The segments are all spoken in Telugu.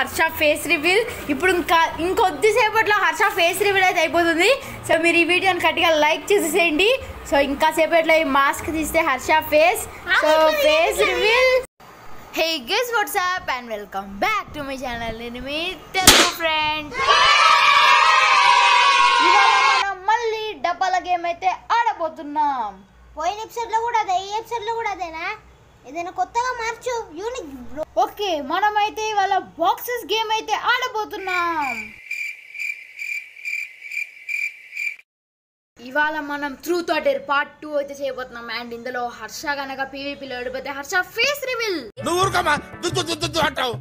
హర్ష ఫేస్ రివీల్ ఇప్పుడు ఇంకా ఇంకొద్దిసేపట్లో హర్ష ఫేస్ రివీల్ అయితే అయిపోతుంది సో మీరు ఈ వీడియోని కట్టిగా లైక్ చేసేసేయండి సో ఇంకా సేపట్లో ఈ మాస్క్ తీస్తే Harsha face so face reveal hey guess what's up and welcome back to my channel నేను మీ తెలుగు ఫ్రెండ్ ఇవాళ మనం మళ్ళీ డబ్బాల గేమ్ అయితే ఆడబోతున్నాం పోయిన ఎపిసోడ్ లో కూడా అదే ఈ ఎపిసోడ్ లో కూడా అదేనా ఏదైనా కొత్తగా మార్చు యూనిక్ బ్రో ఓకే మనమైతే ఇవాళ బాక్సెస్ గేమ్ అయితే ఆడబోతున్నాం ఇవాళ మనం త్రూ థాటర్ పార్ట్ టూ అయితే చేయబోతున్నాం అండ్ ఇందులో హర్ష గనక పీవీపీలో ఓడిపోతే హర్ష ఫేస్ రివీల్ నువ్వు ఊరుకోమా దుద్దు దుద్దు దుద్దు అంటావు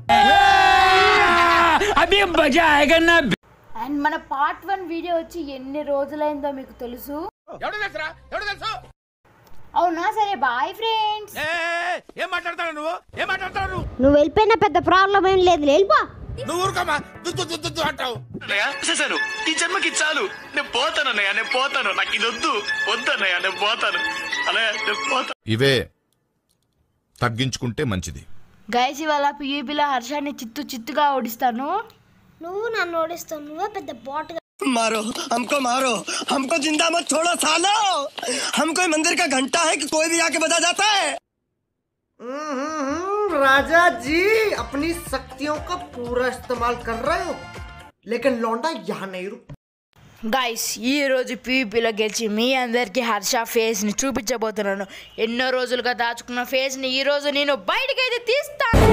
अभी मजा आएगा ना అండ్ మన పార్ట్ వన్ వీడియో వచ్చి ఎన్ని రోజులైందో మీకు తెలుసు ఎవడు తెలుసురా ఎవడు తెలుసు అవునా సరే బాయ్ ఫ్రెండ్స్ ఏ, ఏం మాట్లాడతావు నువ్వు ఏం మాట్లాడతావు నువ్వు నువ్వు వెళ్ళిపోయినా పెద్ద ప్రాబ్లం ఏం లేదు వెళ్ళిపో నువ్వు ఊరుకోమా దుద్దు దుద్దు దుద్దు అంటావు అన్నయ్య చేశాను ఈ జన్మకి చాలు నేను పోతాను అన్నయ్య నేను పోతాను నాకు ఇది వద్దు వద్దు అన్నయ్య నేను పోతాను అన్నయ్య నేను పోతాను ఇవే తగ్గించుకుంటే మంచిది గైస్ ఇవాళ పీవీపీలో హర్షాన్ని చిత్తు చిత్తుగా ఓడిస్తాను నువ్వు నన్ను ఓడిస్తావు నువ్వే పెద్ద బాట్ मारो हमको मारो हमको जिंदा मत छोड़ो सालो हम कोई मंदिर का घंटा है कि कोई भी आके बजा जाता है राजा जी अपनी शक्तियों का पूरा इस्तेमाल कर रहे हो लेकिन लौंडा यहाँ नहीं रुक గైస్ ఈ రోజు పీవీపీలో గెలిచి మీ అందరికి హర్ష ఫేస్ని చూపించబోతున్నాను ఎన్నో రోజులుగా దాచుకున్న ఫేస్ని ఈ రోజు నేను బయటకైతే తీస్తాను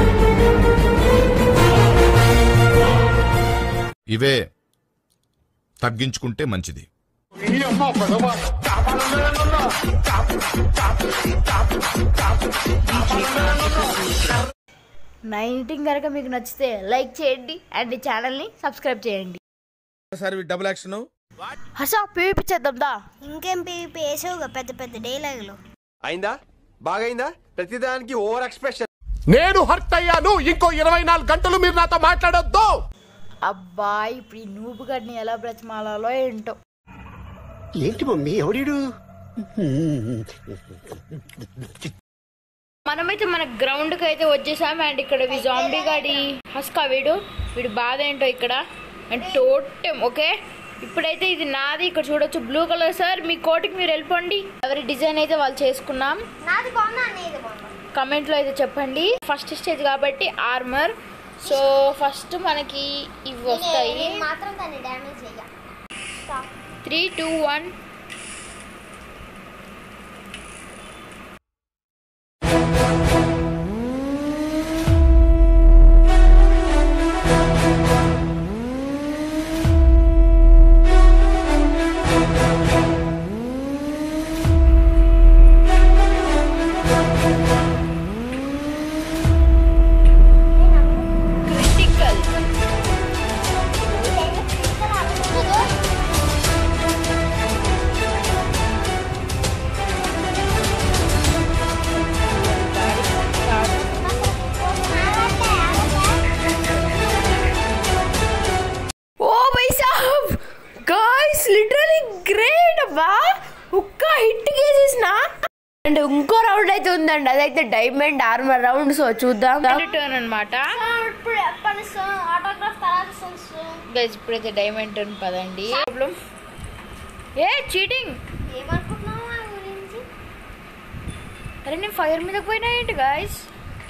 ఇవే తగ్గించుకుంటే మంచిది నా ఎడిటింగ్ కనుక మీకు నచ్చితే లైక్ చేయండి అండ్ ఈ ఛానల్ని సబ్స్క్రైబ్ చేయండి సరే డబుల్ యాక్షన్ హర్ష పీవీపీ చేద్దాం దా ఇంకేం పీపీ వేసావుగా పెద్ద పెద్ద డైలాగులు అయిందా బాగైందా ప్రతిదానికి ఓవర్ ఎక్స్ప్రెషన్ నేను హర్ట్ అయ్యాను ఇంకో ఇరవై నాలుగు గంటలు మీరు నాతో మాట్లాడొద్దు అబ్బా ఇప్పుడు ఈ నూపు గడ్ని ఎలా బ్రతిమాలాలో ఏంటో ఏంటి మమ్మీ ఎవడీడు మనమైతే మన గ్రౌండ్ కి అయితే వచ్చేసాం అండ్ ఇక్కడ వి జాంబీ గాడి హస్కా వీడు వీడు బాధ ఏంటో ఇక్కడ అండ్ టోటం ఓకే ఇప్పుడైతే ఇది నాది ఇక్కడ చూడొచ్చు బ్లూ కలర్ సార్ మీ కోటికి మీరు వెళ్ళిపోండి ఎవరి డిజైన్ అయితే వాళ్ళు చేసుకున్నాం నాది బాగుందా అనేది బాగుందా కమెంట్లో అయితే చెప్పండి ఫస్ట్ స్టేజ్ కాబట్టి ఆర్మర్ సో ఫస్ట్ మనకి ఇవి వస్తాయి నేను మాత్రం దాన్ని డ్యామేజ్ చెయ్య three two one critical oh భాయ్ సాబ్ గాయ్స్ లిటరలీ గ్రేట్ అబ్బా ఒక్క హిట్ కేసేసిన అండ్ ఇంకో రౌండ్ అయితే ఉందండి అదైతే డైమండ్ ఆర్మర్ రౌండ్ సో చూద్దాం టర్న్ అనమాట ఇప్పుడు ఎప్పటి ఆటోగ్రాఫ్ తర్వాత గైస్ ఇప్పుడైతే డైమండ్ టర్న్ పదండి ప్రాబ్లం ఏ చీటింగ్ ఏమనుకుంటున్నావు ఆ గురించి అరే నేను ఫైర్ మీద పోయినా ఏంటి guys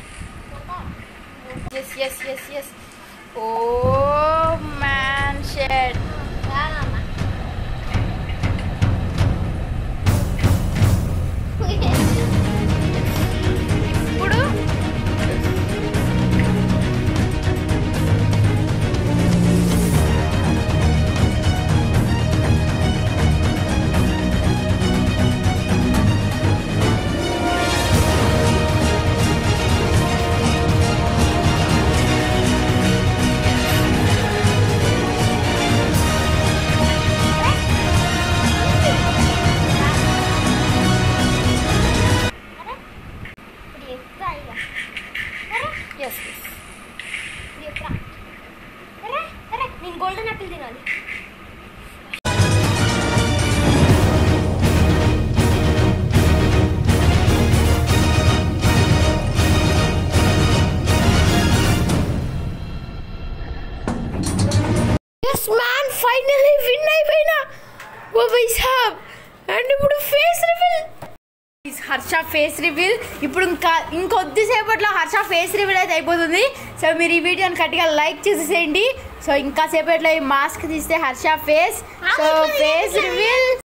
yes yes yes yes oh man షెడ్ రానమ్మా. ఇప్పుడు ఇప్పుడు ఎక్కుతా ఇక. అరే, ఎస్ ఇప్పుడు ఎక్కుతా. అరే, అరే, నేను గోల్డెన్ యాపిల్ తినాలి ఎస్ మ్యాన్ ఫైనల్లీ విన్ అయిపోయినా ఓ బై సాబ్ అండ్ ఇప్పుడు face reveal Harsha face reveal ఇప్పుడు ఇంకా ఇంకొద్దిసేపట్లో హర్ష ఫేస్ రివీల్ అయితే అయిపోతుంది సో మీరు ఈ వీడియోని కట్టిగా లైక్ చేసేసేయండి సో ఇంకా సేపట్లో ఈ మాస్క్ తీస్తే Harsha face so face reveal